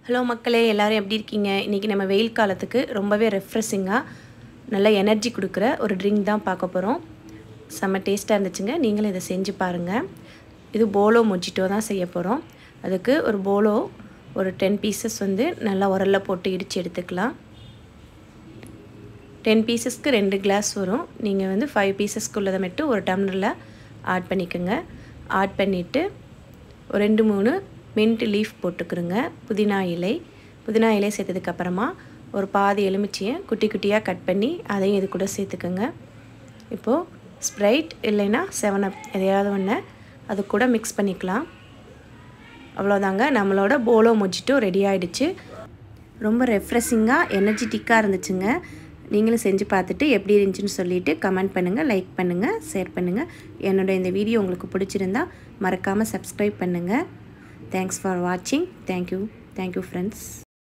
hello மக்களே எல்லோரும் எப்படி இருக்கீங்க இன்றைக்கி நம்ம வெயில் காலத்துக்கு ரொம்பவே ரெஃப்ரெஷிங்காக நல்ல எனர்ஜி கொடுக்குற ஒரு ட்ரிங்க் தான் பார்க்க போகிறோம் செம்ம டேஸ்ட்டாக இருந்துச்சுங்க நீங்களும் இதை செஞ்சு பாருங்கள் இது போலோ மொஜிட்டோ தான் செய்ய போகிறோம் அதுக்கு ஒரு போலோ ஒரு டென் பீசஸ் வந்து நல்லா உரலில் போட்டு இடித்து எடுத்துக்கலாம் டென் பீசஸ்க்கு ரெண்டு கிளாஸ் வரும் நீங்கள் வந்து ஃபைவ் பீசஸ்க்கு உள்ளதை மட்டும் ஒரு டம்ளரில் ஆட் பண்ணிக்கோங்க ஆட் பண்ணிவிட்டு ஒரு ரெண்டு மூணு மின்ட் லீஃப் போட்டுக்கிறோங்க புதினா இலை புதினா இலை சேர்த்ததுக்கப்புறமா ஒரு பாதி எலுமிச்சியை குட்டி குட்டியாக கட் பண்ணி அதையும் இது கூட சேர்த்துக்கோங்க இப்போது ஸ்ப்ரைட் இல்லைன்னா செவன் அப் எதையாவது ஒன்று அது கூட மிக்ஸ் பண்ணிக்கலாம் அவ்வளோதாங்க நம்மளோட போலோ மொஜிட்டோ ரெடி ஆகிடுச்சு ரொம்ப ரெஃப்ரெஷிங்காக எனர்ஜிட்டிக்காக இருந்துச்சுங்க நீங்களும் செஞ்சு பார்த்துட்டு எப்படி இருந்துச்சுன்னு சொல்லிவிட்டு கமெண்ட் பண்ணுங்கள் லைக் பண்ணுங்கள் ஷேர் பண்ணுங்கள் என்னோட இந்த வீடியோ உங்களுக்கு பிடிச்சிருந்தா மறக்காமல் சப்ஸ்கிரைப் பண்ணுங்கள் தேங்க்ஸ் ஃபார் வாட்சிங் தேங்க்யூ தேங்க்யூ ஃப்ரெண்ட்ஸ்